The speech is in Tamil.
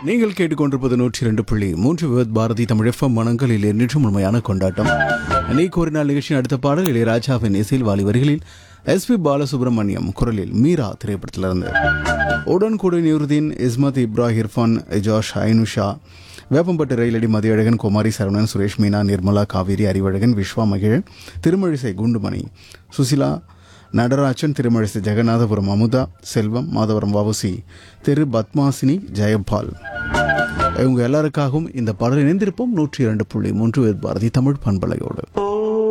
நீங்கள் கேட்டுக்கொண்டிருப்பது நூற்றி இரண்டு புள்ளி மூன்று விவத் பாரதி தமிழ் எஃப்எம் மனங்களில் நின்று முழுமையான கொண்டாட்டம் நீ கோரினால் நிகழ்ச்சியின் அடுத்த பாடல் இளையராஜாவின் இசையில் வாலி வரிகளில் எஸ் பி பாலசுப்ரமணியம் குரலில் மீரா திரைப்படத்திலிருந்து உடன்குடி நியுருதீன் இஸ்மத் இப்ராஹிம் இர்ஃபான் ஜாஷ் ஐனுஷா வேப்பம்பட்டு ரயிலடி மதியழகன் குமாரி சரவணன் சுரேஷ் மீனா நிர்மலா காவேரி அறிவழகன் விஸ்வா மகிழன் திருமழிசை குண்டுமணி சுசிலா நடராஜன் திருமழிசை ஜெகநாதபுரம் அமுதா செல்வம் மாதவரம் வவுசி திரு பத்மாசினி ஜெயபால் இவங்க எல்லாருக்காகவும் இந்த பாடல் இணைந்திருப்போம் நூற்றி இரண்டு புள்ளி மூன்று பாரதி தமிழ் பண்பலையோடு